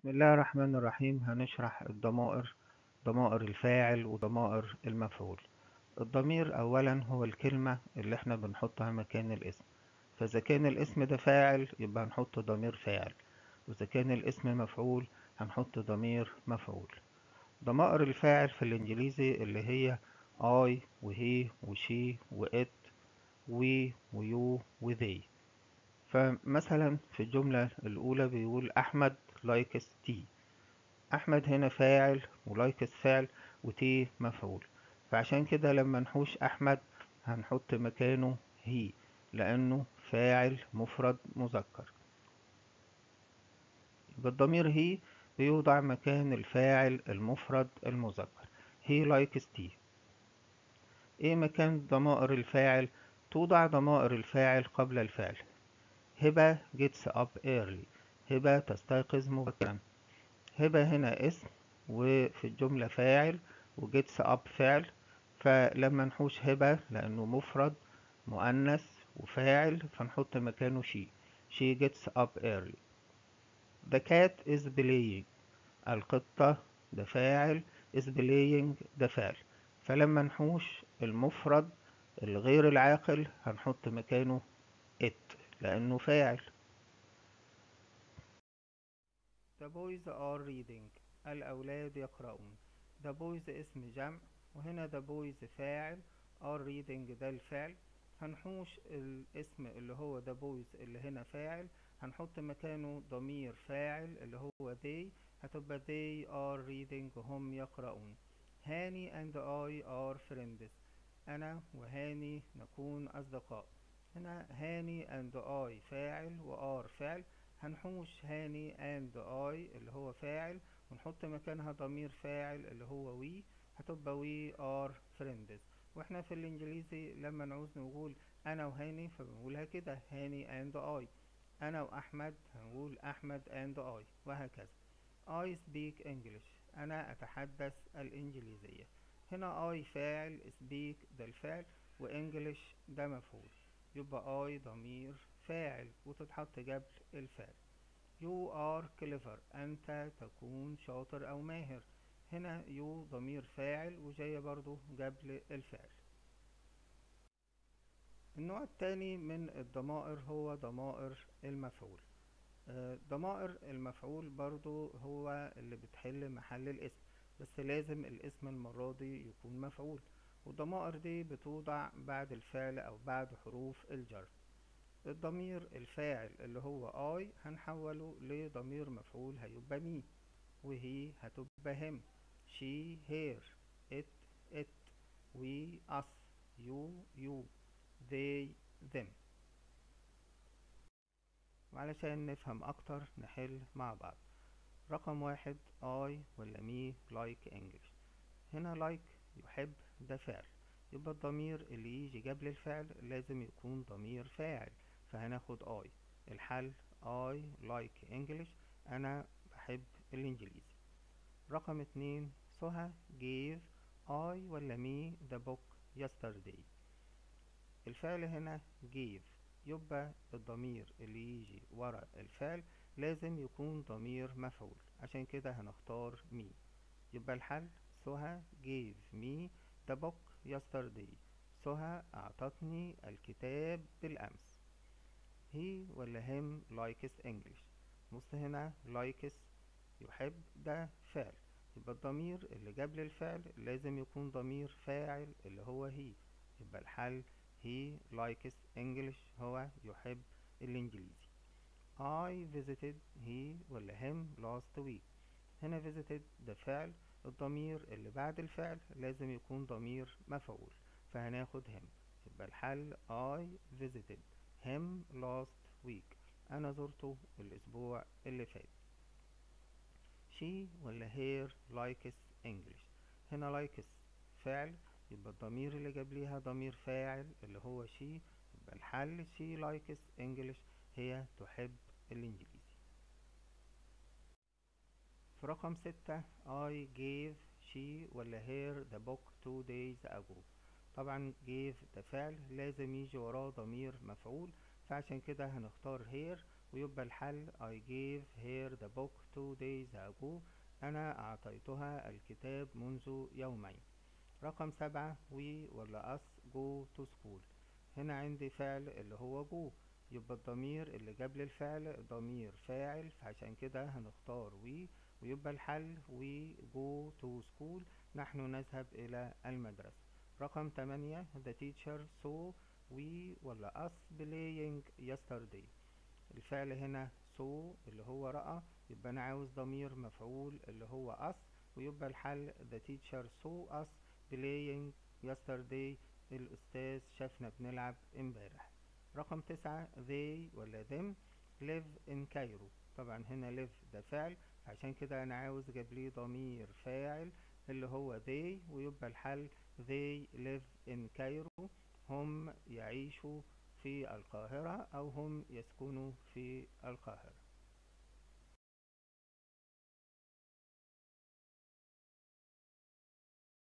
بسم الله الرحمن الرحيم هنشرح الضمائر ضمائر الفاعل وضمائر المفعول الضمير أولا هو الكلمة اللي احنا بنحطها مكان الاسم فإذا كان الاسم ده فاعل يبقى هنحط ضمير فاعل وإذا كان الاسم مفعول هنحط ضمير مفعول ضمائر الفاعل في الإنجليزي اللي هي I وهي وشي وإت وي ويو وذي فمثلا في الجملة الأولى بيقول أحمد لايكس تي أحمد هنا فاعل ولايكس فعل وتي مفعول فعشان كده لما نحوش أحمد هنحط مكانه هي لأنه فاعل مفرد مذكر يبقى الضمير هي بيوضع مكان الفاعل المفرد المذكر he likes tea ايه مكان ضمائر الفاعل توضع ضمائر الفاعل قبل الفعل هبة gets up early هبة تستيقظ مبكرا هبة هنا اسم وفي الجملة فاعل وجيتس اب فعل فلما نحوش هبة لأنه مفرد مؤنث وفاعل فنحط مكانه شي she gets up early the cat is playing القطة ده فاعل is playing ده فعل فلما نحوش المفرد الغير العاقل هنحط مكانه it لأنه فاعل The boys are reading الأولاد يقرؤون The boys اسم جمع وهنا the boys فاعل are reading ده الفعل هنحوش الاسم اللي هو the boys اللي هنا فاعل هنحط مكانه ضمير فاعل اللي هو they هتبقى they are reading هم يقرؤون هاني and I are friends أنا وهاني نكون أصدقاء هنا هاني and I فاعل و are فعل هنحوش هاني and I اللي هو فاعل ونحط مكانها ضمير فاعل اللي هو we هتبقى we are friends واحنا في الانجليزي لما نعوز نقول انا وهاني فبنقولها كده هاني and I انا واحمد هنقول احمد and I وهكذا I speak English انا اتحدث الانجليزية هنا I فاعل speak ده الفعل وانجلش ده مفعول يبقى I ضمير فاعل وتتحط قبل الفعل you are clever أنت تكون شاطر أو ماهر هنا you ضمير فاعل وجاية برضو قبل الفعل النوع التاني من الضمائر هو ضمائر المفعول ضمائر المفعول برضو هو اللي بتحل محل الاسم بس لازم الاسم المرة دي يكون مفعول والضمائر دي بتوضع بعد الفعل أو بعد حروف الجر الضمير الفاعل اللي هو I هنحوله لضمير مفعول هيبقى مي وهي هتبقى هم she her it it we us you you they them وعلشان نفهم أكتر نحل مع بعض رقم واحد I ولا me like English هنا like يحب ده فعل يبقى الضمير اللي يجي قبل الفعل لازم يكون ضمير فاعل فهناخد I الحل I like English أنا بحب الإنجليزي رقم اتنين سهى gave I ولا me the book yesterday الفعل هنا gave يبقى الضمير اللي يجي ورا الفعل لازم يكون ضمير مفعول عشان كده هنختار me يبقى الحل سهى gave me the book yesterday سهى أعطتني الكتاب بالأمس he ولا him likes English بص هنا likes يحب ده فعل يبقى الضمير اللي قبل الفعل لازم يكون ضمير فاعل اللي هو he يبقى الحل he likes English هو يحب الإنجليزي I visited he ولا him last week هنا visited ده فعل الضمير اللي بعد الفعل لازم يكون ضمير مفعول فهناخد him يبقى الحل I visited him last week أنا زرته الأسبوع اللي فات she ولا her likes English هنا likes فعل يبقى الضمير اللي قبليها ضمير فاعل اللي هو she يبقى الحل she likes English هي تحب الإنجليزي في رقم ستة I gave she ولا her the book two days ago طبعا gave ده فعل لازم يجي وراه ضمير مفعول فعشان كده هنختار here ويبقى الحل I gave her the book two days ago أنا أعطيتها الكتاب منذ يومين رقم سبعة we ولا us go to school هنا عندي فعل اللي هو go يبقى الضمير اللي قبل الفعل ضمير فاعل فعشان كده هنختار we ويبقى الحل we go to school نحن نذهب إلى المدرسة رقم تمانية the teacher saw we ولا us playing yesterday الفعل هنا saw اللي هو رأى يبقى أنا عاوز ضمير مفعول اللي هو us ويبقى الحل the teacher saw us playing yesterday الأستاذ شافنا بنلعب امبارح رقم تسعة they ولا them live in Cairo طبعا هنا live ده فعل عشان كده أنا عاوز جابليه ضمير فاعل اللي هو they ويبقى الحل they live in Cairo هم يعيشوا في القاهرة أو هم يسكنوا في القاهرة